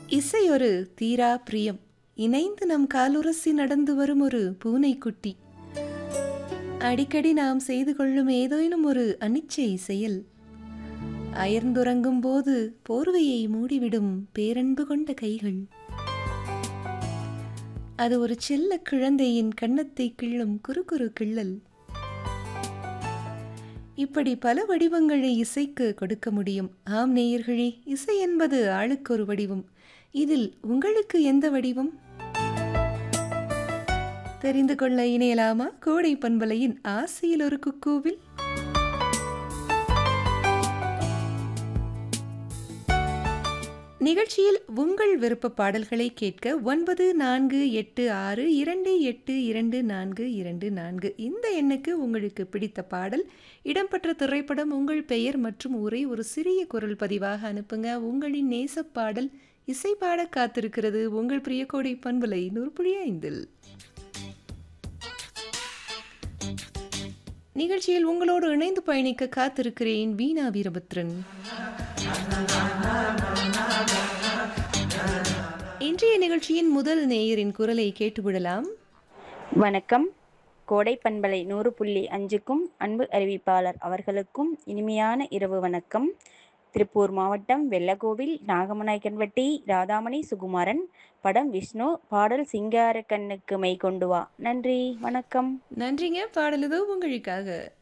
இசை ஒரு தீரா பிரியம் இணைந்து நம் காலுரசி நடந்து வரும் ஒரு பூனைக்குட்டி அடிக்கடி நாம் செய்து கொள்ளும் ஏதேனும் ஒரு அனிச்சை செயல் அயர்ந்துறங்கும் போது போர்வையை மூடிவிடும் பேரன்பு கொண்ட கைகள் அது ஒரு செல்ல குழந்தையின் கன்னத்தை கிள்ளும் குறுகுறு கிள்ளல் இப்படி பல வடிவங்களை இசைக்கு கொடுக்க முடியும் ஆம் நேயர்களே இசை என்பது ஆளுக்கு ஒரு வடிவம் இதில் உங்களுக்கு எந்த வடிவம் தெரிந்து கொள்ள இணையலாமா கோடை பண்பலையின் ஆசையில் ஒரு குக்கூவில் நிகழ்ச்சியில் உங்கள் விருப்ப பாடல்களை கேட்க ஒன்பது நான்கு எட்டு ஆறு இரண்டு எட்டு இரண்டு நான்கு இரண்டு நான்கு இந்த எண்ணுக்கு உங்களுக்கு பிடித்த பாடல் இடம்பெற்ற திரைப்படம் உங்கள் பெயர் மற்றும் ஊரை ஒரு சிறிய குரல் பதிவாக அனுப்புங்க உங்களின் நேசப் பாடல் இசை பாட காத்திருக்கிறது உங்கள் பிரியக்கோடை பண்பலை நூற்புழி ஐந்தில் நிகழ்ச்சியில் உங்களோடு இணைந்து பயணிக்க காத்திருக்கிறேன் வீணா வீரபத்ரன் இன்றைய நிகழ்ச்சியின் முதல் நேயரின் குரலை கேட்டுவிடலாம் வணக்கம் கோடை பண்பலை நூறு புள்ளி அஞ்சுக்கும் அன்பு அறிவிப்பாளர் அவர்களுக்கும் இனிமையான இரவு வணக்கம் திருப்பூர் மாவட்டம் வெள்ளகோவில் நாகமநாயக்கன்பட்டி ராதாமணி சுகுமாரன் படம் விஷ்ணு பாடல் சிங்கார கண்ணுக்கு மை கொண்டு வா நன்றி வணக்கம் நன்றிங்க பாடலுதோ உங்களுக்காக